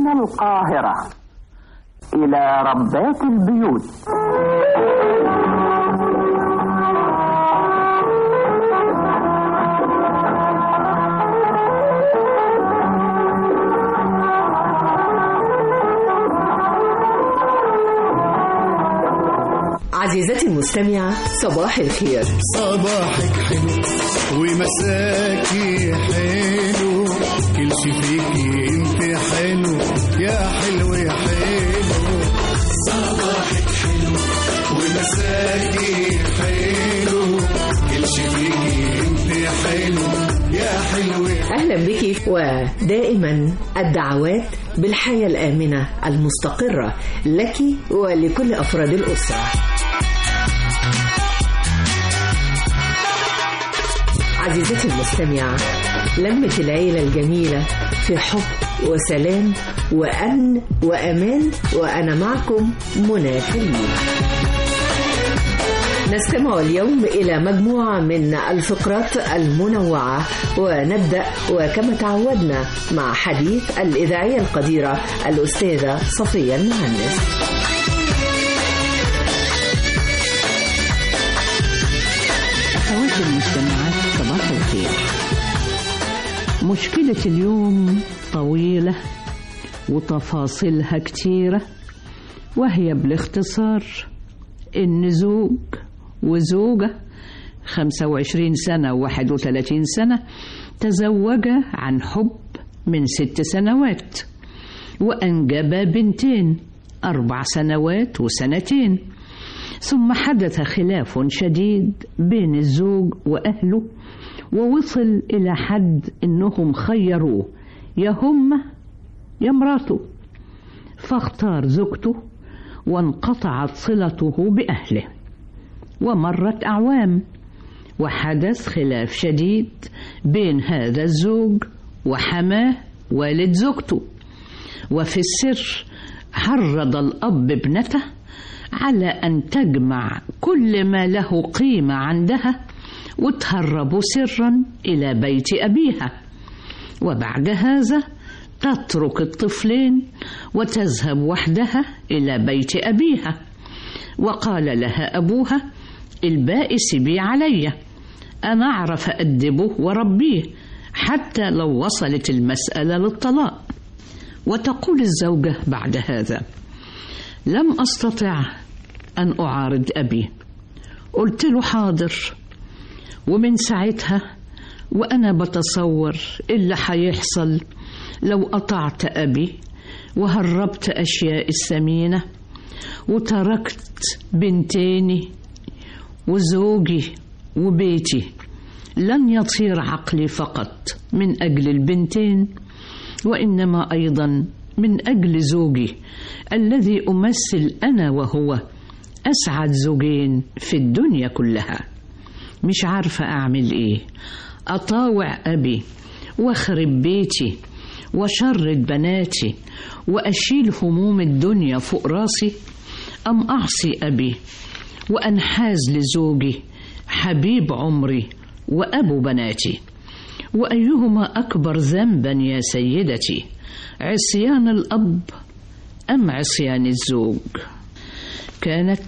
من القاهرة إلى ربات البيوت عزيزتي المستمعة صباح الخير صباحك حلو ومساكي حلو كل شي فيكي انت حلو يا حلو يا حلو صباحك حلو ومساكي حلو كل شي فيكي انت حلو يا حلو يا أهلا بك ودائما الدعوات بالحياة الآمنة المستقرة لك ولكل أفراد الأسرة عزيزتي المستمعة لمة العيلة الجميلة في حب وسلام وأمن وأمان وأنا معكم منى خليل نستمع اليوم إلى مجموعة من الفقرات المنوعة ونبدأ وكما تعودنا مع حديث الإذاعية القديرة الأستاذة صفية المهندس أخواتي المستمعات صباح الخير مشكلة اليوم طويلة وتفاصيلها كتيرة وهي بالاختصار إن زوج وزوجة 25 سنة و31 سنة تزوجا عن حب من ست سنوات وأنجبا بنتين أربع سنوات وسنتين ثم حدث خلاف شديد بين الزوج وأهله ووصل إلى حد إنهم خيروه يا هم يا مراته فاختار زوجته وانقطعت صلته بأهله ومرت أعوام وحدث خلاف شديد بين هذا الزوج وحماه والد زوجته وفي السر حرض الأب ابنته على أن تجمع كل ما له قيمة عندها وتهرب سرا إلى بيت أبيها وبعد هذا تترك الطفلين وتذهب وحدها إلى بيت أبيها وقال لها أبوها البائس بي علي أنا أعرف أدبه وربيه حتى لو وصلت المسألة للطلاق وتقول الزوجة بعد هذا لم أستطع أن أعارض أبي قلت له حاضر ومن ساعتها وأنا بتصور اللي حيحصل لو قطعت أبي وهربت أشياء الثمينة وتركت بنتيني وزوجي وبيتي لن يطير عقلي فقط من أجل البنتين وإنما أيضا من أجل زوجي الذي أمثل أنا وهو أسعد زوجين في الدنيا كلها مش عارفة أعمل إيه أطاوع أبي وأخرب بيتي وشرد بناتي وأشيل هموم الدنيا فوق راسي أم أعصي أبي وأنحاز لزوجي حبيب عمري وأبو بناتي وأيهما أكبر ذنبا يا سيدتي عصيان الأب أم عصيان الزوج كانت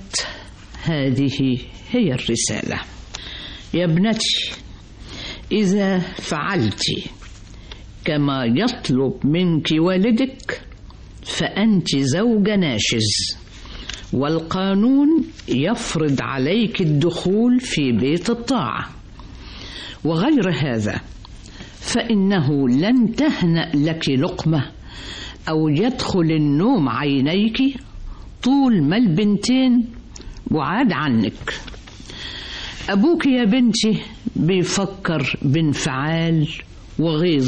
هذه هي الرسالة يا ابنتي إذا فعلت كما يطلب منك والدك فأنت زوجة ناشز والقانون يفرض عليك الدخول في بيت الطاعة وغير هذا فإنه لن تهنأ لك لقمة أو يدخل النوم عينيك طول ما البنتين بعاد عنك أبوك يا بنتي بيفكر بانفعال وغيظ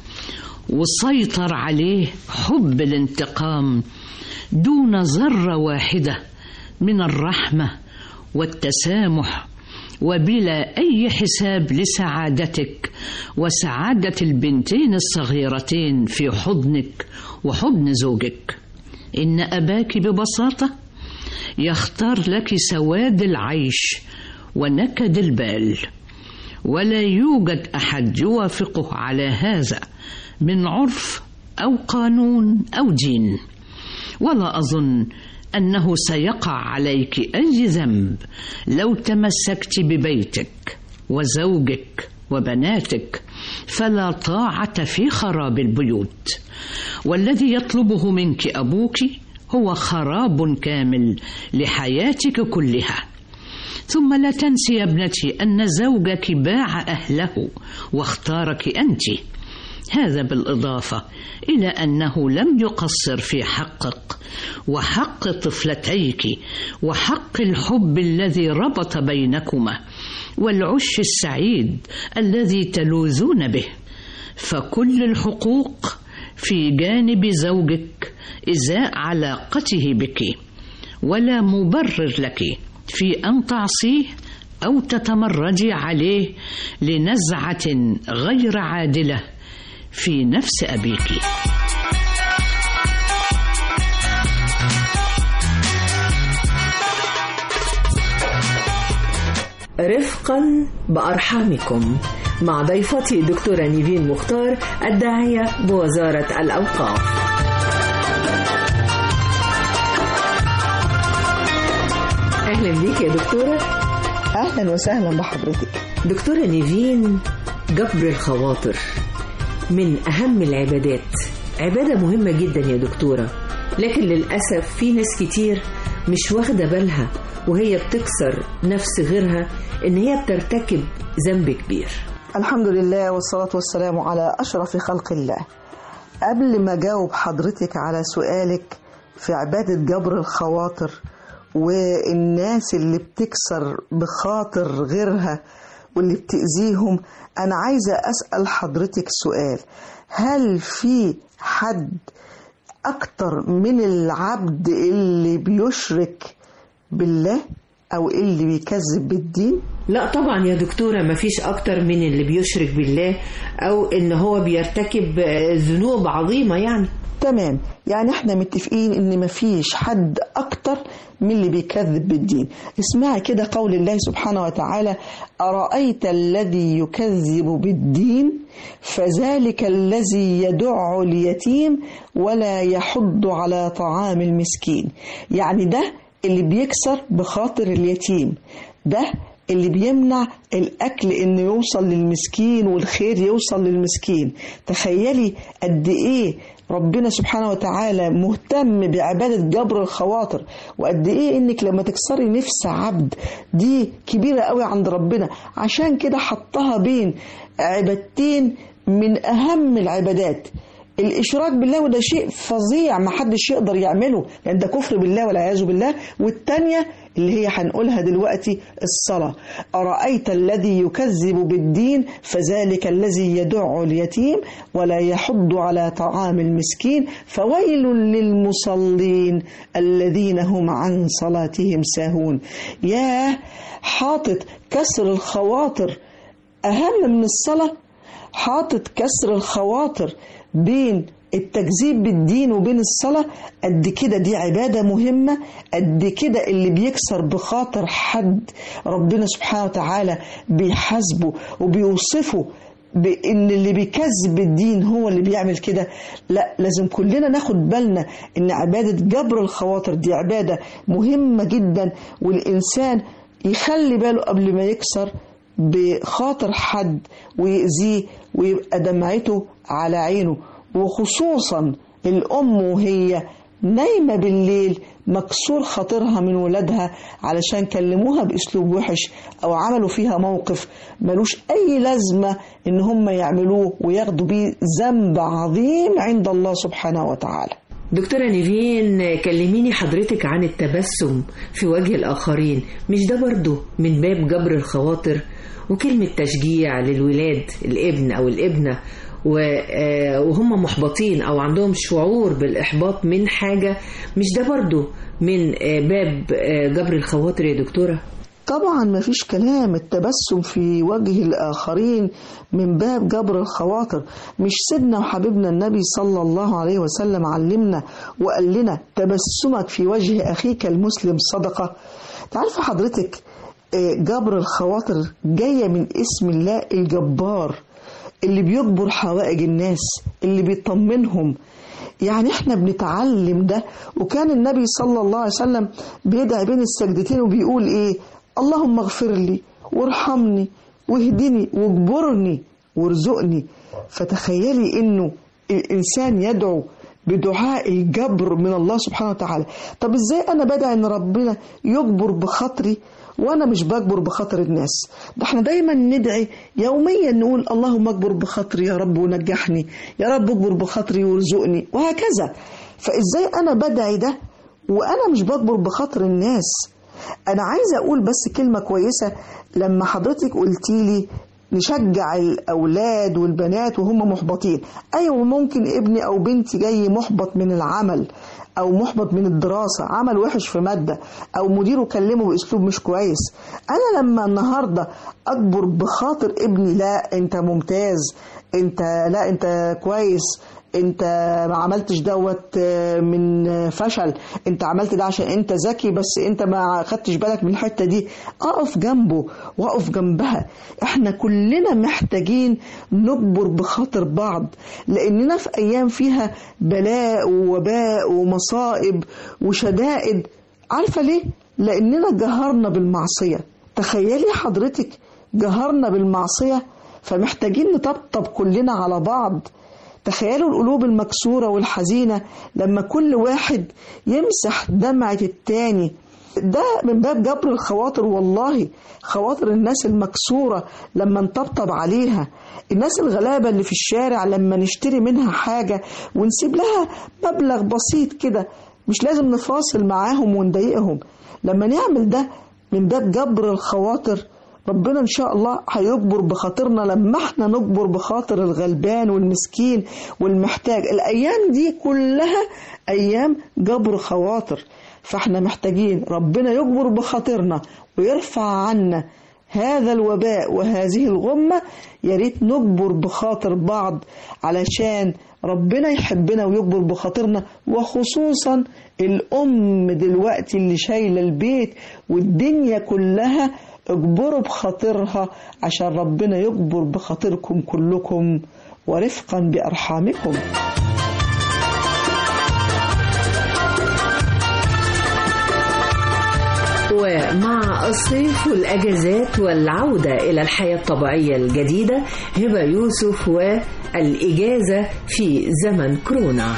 وسيطر عليه حب الانتقام دون ذرة واحدة من الرحمة والتسامح وبلا أي حساب لسعادتك وسعادة البنتين الصغيرتين في حضنك وحضن زوجك إن أباك ببساطة يختار لك سواد العيش ونكد البال ولا يوجد أحد يوافقه على هذا من عرف أو قانون أو دين ولا أظن أنه سيقع عليك أي ذنب لو تمسكت ببيتك وزوجك وبناتك فلا طاعة في خراب البيوت والذي يطلبه منك أبوك هو خراب كامل لحياتك كلها ثم لا تنسي يا ابنتي أن زوجك باع أهله واختارك أنت هذا بالإضافة إلى أنه لم يقصر في حقك وحق طفلتيك وحق الحب الذي ربط بينكما والعش السعيد الذي تلوذون به فكل الحقوق في جانب زوجك إزاء علاقته بك ولا مبرر لك في أن تعصيه أو تتمردي عليه لنزعة غير عادلة في نفس أبيك رفقا بأرحامكم مع ضيفتي دكتورة نيفين مختار الداعية بوزارة الأوقاف أهلا بيك يا دكتورة اهلا وسهلا بحضرتك دكتورة نيفين جبر الخواطر من أهم العبادات عبادة مهمة جدا يا دكتورة لكن للأسف في ناس كتير مش واخدة بالها وهي بتكسر نفس غيرها إن هي بترتكب ذنب كبير الحمد لله والصلاة والسلام على أشرف خلق الله قبل ما أجاوب حضرتك على سؤالك في عبادة جبر الخواطر والناس اللي بتكسر بخاطر غيرها واللي بتأذيهم أنا عايزة أسأل حضرتك سؤال هل في حد أكتر من العبد اللي بيشرك بالله أو اللي بيكذب بالدين؟ لا طبعا يا دكتورة مفيش أكتر من اللي بيشرك بالله أو إن هو بيرتكب ذنوب عظيمة يعني تمام يعني احنا متفقين ان مفيش حد اكتر من اللي بيكذب بالدين اسمعي كده قول الله سبحانه وتعالى أرأيت الذي يكذب بالدين فذلك الذي يدع اليتيم ولا يحض على طعام المسكين يعني ده اللي بيكسر بخاطر اليتيم ده اللي بيمنع الأكل إنه يوصل للمسكين والخير يوصل للمسكين تخيلي قد إيه ربنا سبحانه وتعالى مهتم بعبادة جبر الخواطر وقد إيه إنك لما تكسري نفس عبد دي كبيرة قوي عند ربنا عشان كده حطها بين عبادتين من أهم العبادات الإشراك بالله وده شيء فظيع ما حدش يقدر يعمله لأن ده كفر بالله والعياذ بالله والتانية اللي هي هنقولها دلوقتي الصلاة أرأيت الذي يكذب بالدين فذلك الذي يدع اليتيم ولا يحض على طعام المسكين فويل للمصلين الذين هم عن صلاتهم ساهون ياه حاطط كسر الخواطر أهم من الصلاة حاطط كسر الخواطر بين التكذيب بالدين وبين الصلاة قد كده دي عبادة مهمة قد كده اللي بيكسر بخاطر حد ربنا سبحانه وتعالى بيحاسبه وبيوصفه بان اللي بيكذب الدين هو اللي بيعمل كده لا لازم كلنا ناخد بالنا ان عبادة جبر الخواطر دي عبادة مهمة جدا والانسان يخلي باله قبل ما يكسر بخاطر حد ويأذيه ويبقى دمعته على عينه وخصوصا الأم وهي نايمة بالليل مكسور خاطرها من ولادها علشان كلموها بأسلوب وحش أو عملوا فيها موقف ملوش أي لازمة إن هم يعملوه وياخدوا بيه ذنب عظيم عند الله سبحانه وتعالى دكتورة نيفين كلميني حضرتك عن التبسم في وجه الآخرين مش ده برضو من باب جبر الخواطر وكلمة تشجيع للولاد الابن أو الابنة وهم محبطين أو عندهم شعور بالإحباط من حاجة مش ده برضو من باب جبر الخواطر يا دكتورة طبعا ما فيش كلام التبسم في وجه الآخرين من باب جبر الخواطر مش سيدنا وحبيبنا النبي صلى الله عليه وسلم علمنا وقال لنا تبسمك في وجه أخيك المسلم صدقة تعرف حضرتك جبر الخواطر جاية من اسم الله الجبار اللي بيجبر حوائج الناس اللي بيطمنهم يعني احنا بنتعلم ده وكان النبي صلى الله عليه وسلم بيدعي بين السجدتين وبيقول ايه اللهم اغفر لي وارحمني واهدني واجبرني وارزقني فتخيلي انه الانسان يدعو بدعاء الجبر من الله سبحانه وتعالى طب ازاي انا بدعي ان ربنا يجبر بخاطري وانا مش بجبر بخاطر الناس ده احنا دايما ندعي يوميا نقول اللهم اجبر بخاطري يا رب ونجحني يا رب اجبر بخاطري وارزقني وهكذا فازاي انا بدعي ده وانا مش بجبر بخاطر الناس انا عايزه اقول بس كلمه كويسه لما حضرتك قلتي لي نشجع الاولاد والبنات وهم محبطين ايوه ممكن ابني او بنتي جاي محبط من العمل او محبط من الدراسه عمل وحش في ماده او مديره كلمه باسلوب مش كويس انا لما النهارده اكبر بخاطر ابني لا انت ممتاز انت لا انت كويس انت ما عملتش دوت من فشل انت عملت ده عشان انت ذكي بس انت ما خدتش بالك من الحته دي اقف جنبه واقف جنبها احنا كلنا محتاجين نجبر بخاطر بعض لاننا في ايام فيها بلاء ووباء ومصائب وشدائد عارفه ليه لاننا جهرنا بالمعصيه تخيلي حضرتك جهرنا بالمعصيه فمحتاجين نطبطب كلنا على بعض تخيلوا القلوب المكسورة والحزينة لما كل واحد يمسح دمعة التاني ده من باب جبر الخواطر والله خواطر الناس المكسورة لما نطبطب عليها الناس الغلابة اللي في الشارع لما نشتري منها حاجة ونسيب لها مبلغ بسيط كده مش لازم نفاصل معاهم ونضايقهم لما نعمل ده من باب جبر الخواطر ربنا ان شاء الله هيجبر بخاطرنا لما احنا نجبر بخاطر الغلبان والمسكين والمحتاج الايام دي كلها ايام جبر خواطر فاحنا محتاجين ربنا يجبر بخاطرنا ويرفع عنا هذا الوباء وهذه الغمة يا ريت نجبر بخاطر بعض علشان ربنا يحبنا ويجبر بخاطرنا وخصوصا الأم دلوقتي اللي شايلة البيت والدنيا كلها اجبروا بخاطرها عشان ربنا يجبر بخاطركم كلكم ورفقا بأرحامكم ومع الصيف والأجازات والعودة إلى الحياة الطبيعية الجديدة هبة يوسف والإجازة في زمن كورونا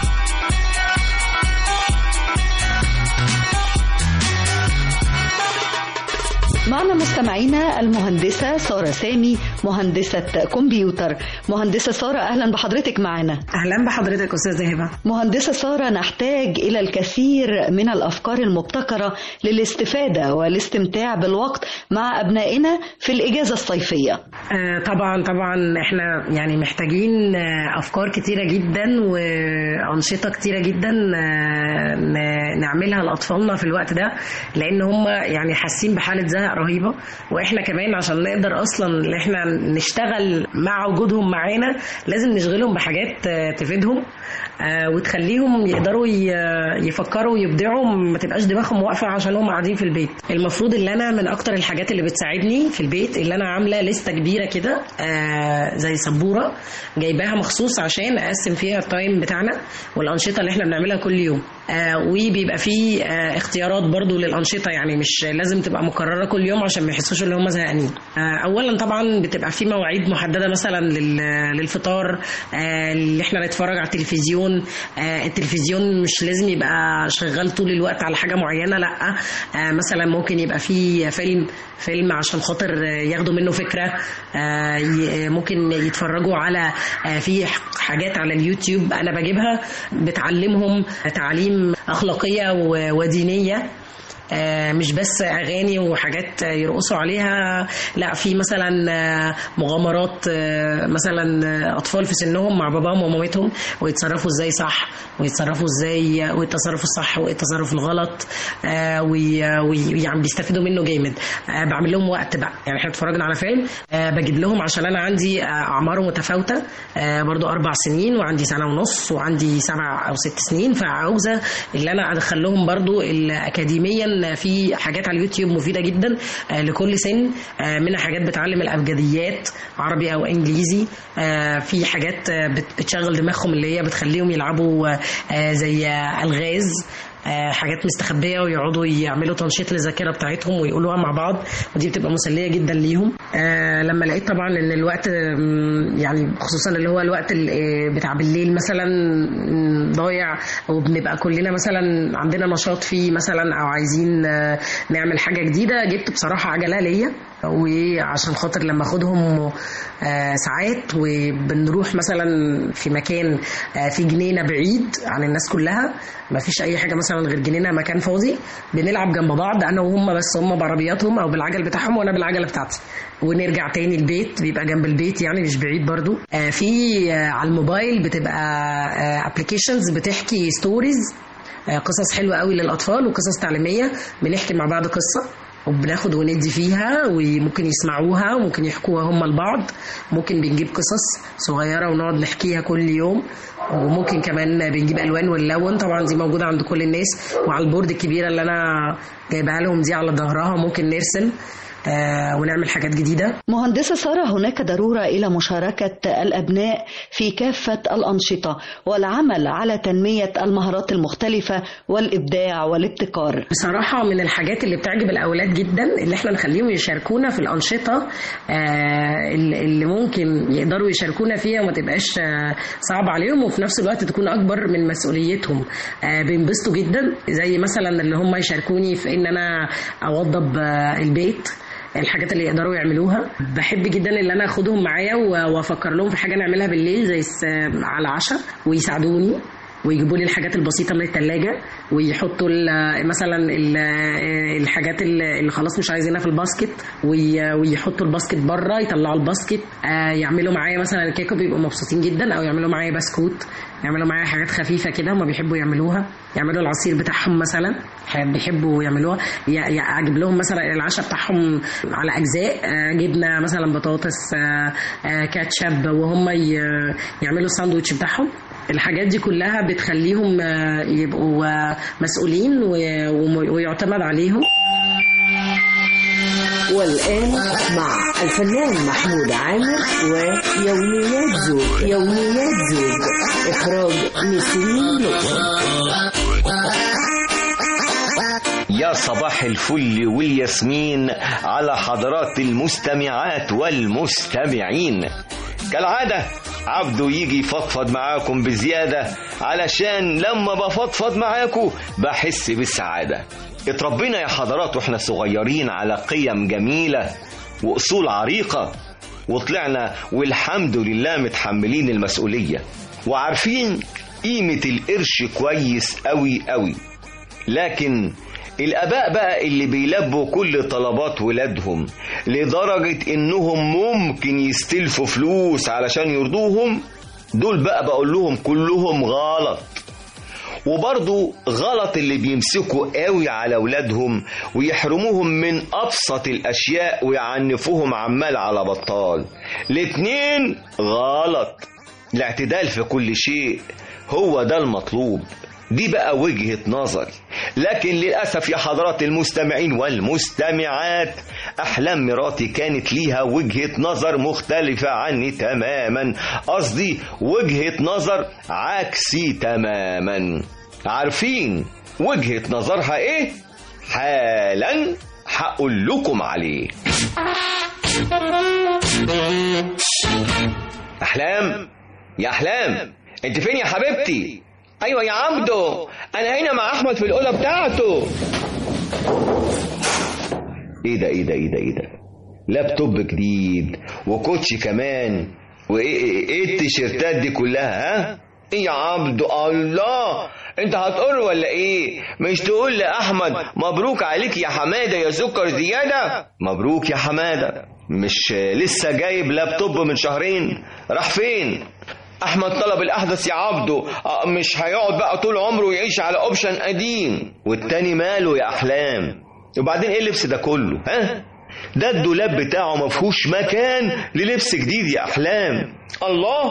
معنا مستمعينا المهندسة سارة سامي مهندسة كمبيوتر مهندسة سارة أهلا بحضرتك معنا أهلا بحضرتك أستاذة هبة مهندسة سارة نحتاج إلى الكثير من الأفكار المبتكرة للاستفادة والاستمتاع بالوقت مع أبنائنا في الإجازة الصيفية آه طبعا طبعا احنا يعني محتاجين آه أفكار كتيرة جدا وأنشطة كتيرة جدا آه نعملها لأطفالنا في الوقت ده لأن هم يعني حاسين بحالة زهق رهيبه واحنا كمان عشان نقدر اصلا ان احنا نشتغل مع وجودهم معانا لازم نشغلهم بحاجات تفيدهم وتخليهم يقدروا يفكروا ويبدعوا ما تبقاش دماغهم واقفه عشان هم قاعدين في البيت المفروض ان انا من اكتر الحاجات اللي بتساعدني في البيت اللي انا عامله لسته كبيره كده زي سبوره جايباها مخصوص عشان اقسم فيها التايم بتاعنا والانشطه اللي احنا بنعملها كل يوم وبيبقى في اختيارات برضو للانشطه يعني مش لازم تبقى مكرره كل يوم عشان ما يحسوش ان هم زهقانين اولا طبعا بتبقى في مواعيد محدده مثلا للفطار اللي احنا نتفرج على التلفزيون التلفزيون مش لازم يبقى شغال طول الوقت على حاجه معينه لا مثلا ممكن يبقى في فيلم فيلم عشان خاطر ياخدوا منه فكره ممكن يتفرجوا على في حاجات على اليوتيوب انا بجيبها بتعلمهم تعليم اخلاقيه ودينيه مش بس اغاني وحاجات يرقصوا عليها لا في مثلا مغامرات مثلا اطفال في سنهم مع باباهم ومامتهم ويتصرفوا ازاي صح ويتصرفوا ازاي والتصرف الصح والتصرف الغلط ويعني بيستفيدوا منه جامد بعمل لهم وقت بقى يعني احنا اتفرجنا على فيلم بجيب لهم عشان انا عندي اعمار متفاوته برضو اربع سنين وعندي سنه ونص وعندي سبع او ست سنين فعاوزه اللي انا ادخل لهم برضو اكاديميا طبعا في حاجات على اليوتيوب مفيده جدا آه، لكل سن آه، منها حاجات بتعلم الابجديات عربي او انجليزي آه، في حاجات آه، بت- بتشغل دماغهم اللي هي بتخليهم يلعبوا آه، زي آه، الغاز آه، حاجات مستخبيه ويقعدوا يعملوا تنشيط للذاكره بتاعتهم ويقولوها مع بعض ودي بتبقى مسليه جدا ليهم آه، لما لقيت طبعا ان الوقت آم، يعني خصوصا اللي هو الوقت ال- آه، بتاع بالليل مثلا مم، ضايع وبنبقى كلنا مثلا عندنا نشاط فيه مثلا او عايزين آه، نعمل حاجه جديده جبت بصراحه عجله ليا وعشان خاطر لما اخدهم آه، ساعات وبنروح مثلا في مكان آه، في جنينه بعيد عن الناس كلها ما فيش اي حاجه مثلا غير جنينه مكان فاضي بنلعب جنب بعض انا وهم بس هم بعربياتهم او بالعجل بتاعهم وانا بالعجله بتاعتي ونرجع تاني البيت بيبقى جنب البيت يعني مش بعيد برضو آه، في آه، على الموبايل بتبقى ابلكيشنز بتحكي ستوريز قصص حلوه قوي للاطفال وقصص تعليميه بنحكي مع بعض قصه وبناخد وندي فيها وممكن يسمعوها وممكن يحكوها هم لبعض ممكن بنجيب قصص صغيرة ونقعد نحكيها كل يوم وممكن كمان بنجيب ألوان ونلون طبعا دي موجودة عند كل الناس وعلى البورد الكبيرة اللي أنا جايبها لهم دي على ظهرها ممكن نرسم آه ونعمل حاجات جديدة مهندسة سارة هناك ضرورة إلى مشاركة الأبناء في كافة الأنشطة والعمل على تنمية المهارات المختلفة والإبداع والابتكار بصراحة من الحاجات اللي بتعجب الأولاد جدا اللي احنا نخليهم يشاركونا في الأنشطة آه، اللي ممكن يقدروا يشاركونا فيها وما تبقاش آه، صعب عليهم وفي نفس الوقت تكون أكبر من مسؤوليتهم آه، بينبسطوا جدا زي مثلا اللي هم يشاركوني في إن أنا أوضب آه، البيت الحاجات اللي يقدروا يعملوها بحب جدا ان انا اخدهم معايا و- وافكر لهم في حاجه نعملها بالليل زي الس- على العشاء ويساعدوني ويجيبوا لي الحاجات البسيطه من الثلاجه ويحطوا ال- مثلا ال- الحاجات اللي اللي خلاص مش عايزينها في الباسكت وي- ويحطوا الباسكت بره يطلعوا الباسكت آه، يعملوا معايا مثلا الكيكه بيبقوا مبسوطين جدا او يعملوا معايا بسكوت يعملوا معايا حاجات خفيفه كده هما بيحبوا يعملوها يعملوا العصير بتاعهم مثلا حاجات بيحبوا يعملوها ي- ي- اجيب لهم مثلا العشاء بتاعهم على اجزاء آه، جبنه مثلا بطاطس آه، آه، كاتشب وهم ي- يعملوا الساندوتش بتاعهم الحاجات دي كلها بتخليهم آه، يبقوا آه، مسؤولين و- وم- ويعتمد عليهم والآن مع الفنان محمود عامر ويوميات زوج يوميات زوج إخراج نسرين لطفي يا صباح الفل والياسمين على حضرات المستمعات والمستمعين كالعادة عبده يجي يفضفض معاكم بزيادة علشان لما بفضفض معاكم بحس بالسعادة اتربينا يا حضرات واحنا صغيرين على قيم جميلة وأصول عريقة وطلعنا والحمد لله متحملين المسؤولية وعارفين قيمة القرش كويس قوي قوي لكن الآباء بقى اللي بيلبوا كل طلبات ولادهم لدرجة إنهم ممكن يستلفوا فلوس علشان يرضوهم دول بقى بقول لهم كلهم غلط وبرضو غلط اللي بيمسكوا قوي على ولادهم ويحرموهم من أبسط الأشياء ويعنفوهم عمال على بطال الاتنين غلط الاعتدال في كل شيء هو ده المطلوب دي بقى وجهة نظري لكن للأسف يا حضرات المستمعين والمستمعات أحلام مراتي كانت ليها وجهة نظر مختلفة عني تماما قصدي وجهة نظر عكسي تماما عارفين وجهة نظرها ايه؟ حالا هقول لكم عليه أحلام يا أحلام أنت فين يا حبيبتي؟ ايوه يا عبدو انا هنا مع احمد في الاوضه بتاعته ايه ده ايه ده ايه ده ايه ده لابتوب جديد وكوتشي كمان وايه ايه, إيه التيشيرتات دي كلها ها ايه يا عبدو الله انت هتقر ولا ايه مش تقول لاحمد مبروك عليك يا حماده يا سكر زياده مبروك يا حماده مش لسه جايب لابتوب من شهرين راح فين احمد طلب الاحدث يا عبده آه، مش هيقعد بقى طول عمره يعيش على اوبشن قديم والتاني ماله يا احلام وبعدين ايه اللبس ده كله ها ده الدولاب بتاعه ما فيهوش مكان للبس جديد يا احلام الله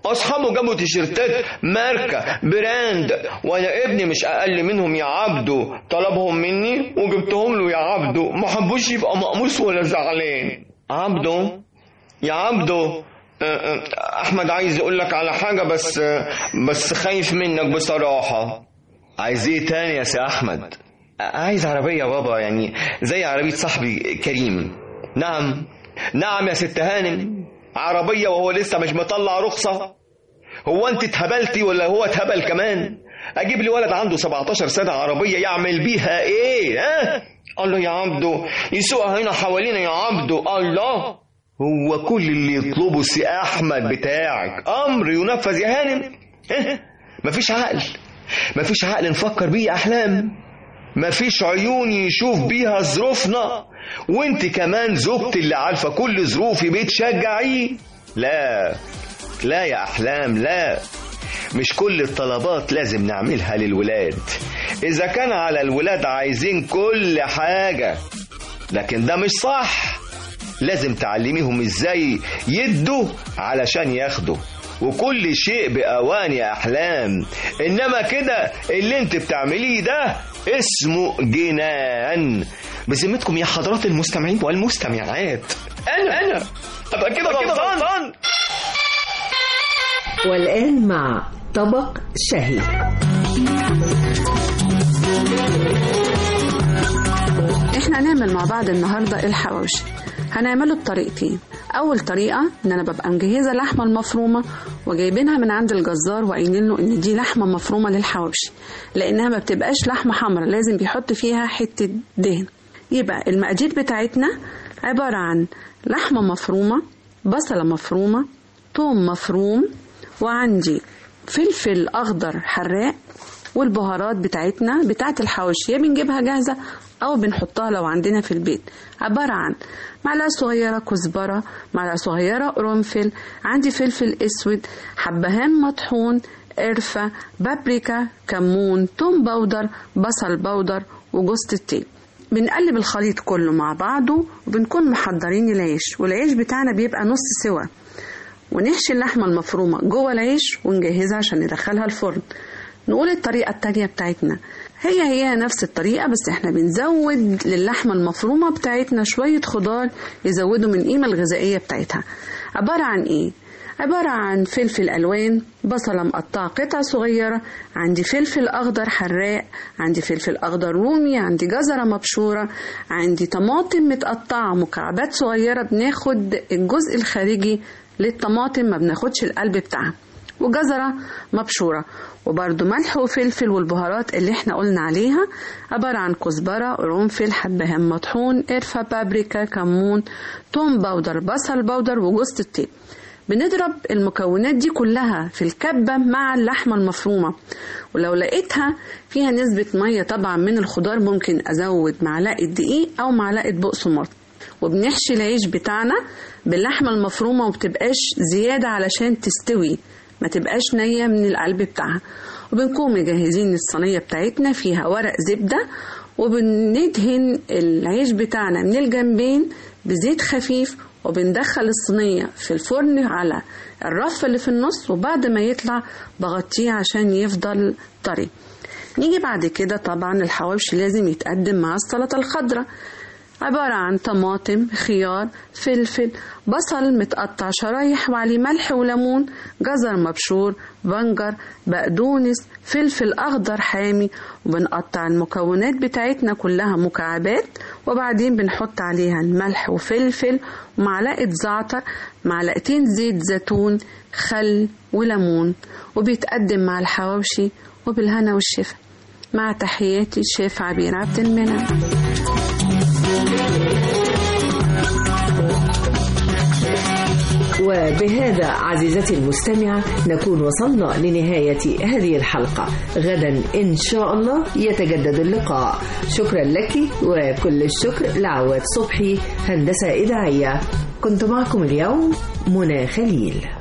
اصحابه جابوا تيشيرتات ماركة براند وانا ابني مش اقل منهم يا عبده طلبهم مني وجبتهم له يا عبده ما حبوش يبقى مقموص ولا زعلان عبده يا عبده أه، أه، احمد عايز يقول لك على حاجة بس أه، بس خايف منك بصراحة عايز ايه تاني يا سي احمد عايز عربية يا بابا يعني زي عربية صاحبي كريم نعم نعم يا ست هانم عربية وهو لسه مش مطلع رخصة هو انت اتهبلتي ولا هو اتهبل كمان اجيب لي ولد عنده 17 سنة عربية يعمل بيها ايه ها الله يا عبده يسوقها هنا حوالينا يا عبده الله هو كل اللي يطلبه سي احمد بتاعك امر ينفذ يا هانم اه؟ مفيش عقل مفيش عقل نفكر بيه يا احلام مفيش عيون يشوف بيها ظروفنا وانت كمان زوجتي اللي عارفه كل ظروفي بتشجعيه لا لا يا احلام لا مش كل الطلبات لازم نعملها للولاد اذا كان على الولاد عايزين كل حاجه لكن ده مش صح لازم تعلميهم ازاي يدوا علشان ياخدوا وكل شيء بأوان يا أحلام إنما كده اللي انت بتعمليه ده اسمه جنان بذمتكم يا حضرات المستمعين والمستمعات أنا أنا أبقى كده غلطان والآن مع طبق شهي احنا هنعمل مع بعض النهارده الحواوشي هنعمله بطريقتين اول طريقه ان انا ببقى مجهزه اللحمه المفرومه وجايبينها من عند الجزار وقايلين له ان دي لحمه مفرومه للحواوشي لانها ما بتبقاش لحمه حمراء لازم بيحط فيها حته دهن يبقى المقادير بتاعتنا عباره عن لحمه مفرومه بصله مفرومه ثوم مفروم وعندي فلفل اخضر حراق والبهارات بتاعتنا بتاعت الحواوشي يا بنجيبها جاهزة أو بنحطها لو عندنا في البيت عبارة عن معلقة صغيرة كزبرة معلقة صغيرة قرنفل عندي فلفل أسود حبهان مطحون قرفة بابريكا كمون توم بودر بصل بودر وجوز التين بنقلب الخليط كله مع بعضه وبنكون محضرين العيش والعيش بتاعنا بيبقى نص سوا ونحشي اللحمة المفرومة جوه العيش ونجهزها عشان ندخلها الفرن نقول الطريقة التانية بتاعتنا هي هي نفس الطريقة بس احنا بنزود للحمة المفرومة بتاعتنا شوية خضار يزودوا من القيمة الغذائية بتاعتها عبارة عن ايه؟ عبارة عن فلفل ألوان بصلة مقطعة قطع صغيرة عندي فلفل أخضر حراق عندي فلفل أخضر رومي عندي جزرة مبشورة عندي طماطم متقطعة مكعبات صغيرة بناخد الجزء الخارجي للطماطم ما بناخدش القلب بتاعها وجزرة مبشورة وبرده ملح وفلفل والبهارات اللي احنا قلنا عليها عبارة عن كزبرة قرنفل حبهان مطحون قرفة بابريكا كمون توم بودر بصل بودر وجوز الطيب بنضرب المكونات دي كلها في الكبة مع اللحمة المفرومة ولو لقيتها فيها نسبة مية طبعا من الخضار ممكن أزود معلقة دقيق أو معلقة بقسماط وبنحشي العيش بتاعنا باللحمة المفرومة وبتبقاش زيادة علشان تستوي ما تبقاش نية من القلب بتاعها وبنكون مجهزين الصينية بتاعتنا فيها ورق زبدة وبندهن العيش بتاعنا من الجنبين بزيت خفيف وبندخل الصينية في الفرن على الرف اللي في النص وبعد ما يطلع بغطيه عشان يفضل طري نيجي بعد كده طبعا الحواوشي لازم يتقدم مع السلطة الخضراء عبارة عن طماطم خيار فلفل بصل متقطع شرايح وعليه ملح وليمون جزر مبشور بنجر بقدونس فلفل أخضر حامي وبنقطع المكونات بتاعتنا كلها مكعبات وبعدين بنحط عليها الملح وفلفل ومعلقة زعتر معلقتين زيت زيتون خل وليمون وبيتقدم مع الحواوشي وبالهنا والشفا مع تحياتي الشيف عبير عبد المنعم وبهذا عزيزتي المستمعة نكون وصلنا لنهاية هذه الحلقة غدا إن شاء الله يتجدد اللقاء شكرا لك وكل الشكر لعواد صبحي هندسة إذاعية كنت معكم اليوم منى خليل